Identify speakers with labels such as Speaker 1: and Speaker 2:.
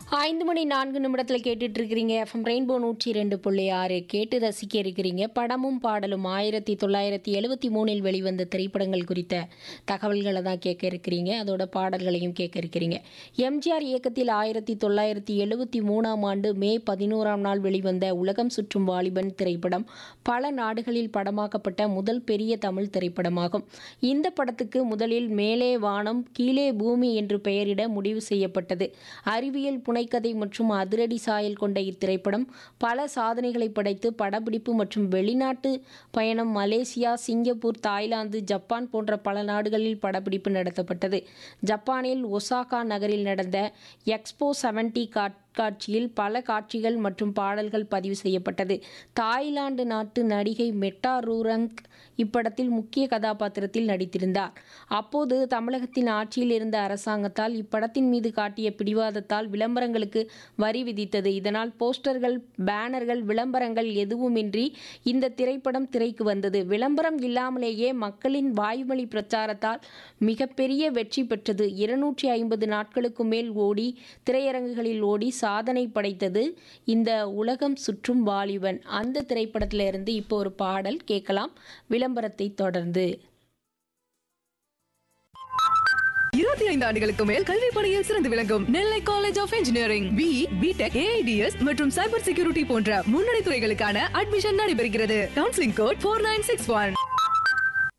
Speaker 1: ஐந்து மணி நான்கு நிமிடத்தில் கேட்டுட்டு இருக்கிறீங்க எஃப்எம் ரெயின்போ நூற்றி ரெண்டு புள்ளி ஆறு கேட்டு ரசிக்க இருக்கிறீங்க படமும் பாடலும் ஆயிரத்தி தொள்ளாயிரத்தி எழுபத்தி மூணில் வெளிவந்த திரைப்படங்கள் குறித்த தகவல்களை தான் கேட்க இருக்கிறீங்க அதோட பாடல்களையும் கேட்க இருக்கிறீங்க எம்ஜிஆர் இயக்கத்தில் ஆயிரத்தி தொள்ளாயிரத்தி எழுபத்தி மூணாம் ஆண்டு மே பதினோராம் நாள் வெளிவந்த உலகம் சுற்றும் வாலிபன் திரைப்படம் பல நாடுகளில் படமாக்கப்பட்ட முதல் பெரிய தமிழ் திரைப்படமாகும் இந்த படத்துக்கு முதலில் மேலே வானம் கீழே பூமி என்று பெயரிட முடிவு செய்யப்பட்டது அறிவியல் புனைக்கதை மற்றும் அதிரடி சாயல் கொண்ட இத்திரைப்படம் பல சாதனைகளை படைத்து படப்பிடிப்பு மற்றும் வெளிநாட்டு பயணம் மலேசியா சிங்கப்பூர் தாய்லாந்து ஜப்பான் போன்ற பல நாடுகளில் படப்பிடிப்பு நடத்தப்பட்டது ஜப்பானில் ஒசாகா நகரில் நடந்த எக்ஸ்போ செவன்டி காட்சியில் பல காட்சிகள் மற்றும் பாடல்கள் பதிவு செய்யப்பட்டது தாய்லாந்து நாட்டு நடிகை மெட்டா ரூரங் இப்படத்தில் முக்கிய கதாபாத்திரத்தில் நடித்திருந்தார் அப்போது தமிழகத்தின் ஆட்சியில் இருந்த அரசாங்கத்தால் இப்படத்தின் மீது காட்டிய பிடிவாதத்தால் விளம்பரங்களுக்கு வரி விதித்தது இதனால் போஸ்டர்கள் பேனர்கள் விளம்பரங்கள் எதுவுமின்றி இந்த திரைப்படம் திரைக்கு வந்தது விளம்பரம் இல்லாமலேயே மக்களின் வாய்மொழி பிரச்சாரத்தால் மிகப்பெரிய வெற்றி பெற்றது இருநூற்றி ஐம்பது நாட்களுக்கு மேல் ஓடி திரையரங்குகளில் ஓடி சாதனை படைத்தது இந்த உலகம் சுற்றும் வாலிபன் அந்த திரைப்படத்திலிருந்து இப்போ ஒரு பாடல் கேட்கலாம் விளம்பரத்தை தொடர்ந்து
Speaker 2: இருபத்தி ஐந்து ஆண்டுகளுக்கு மேல் கல்வி பணியில் சிறந்து விளங்கும் Nellai college of engineering B BTech AIDS மற்றும் சைபர் செக்யூரிட்டி போன்ற முன்னணி துறைகளுக்கான அட்மிஷன் நடைபெறுகிறது counselling code four nine six one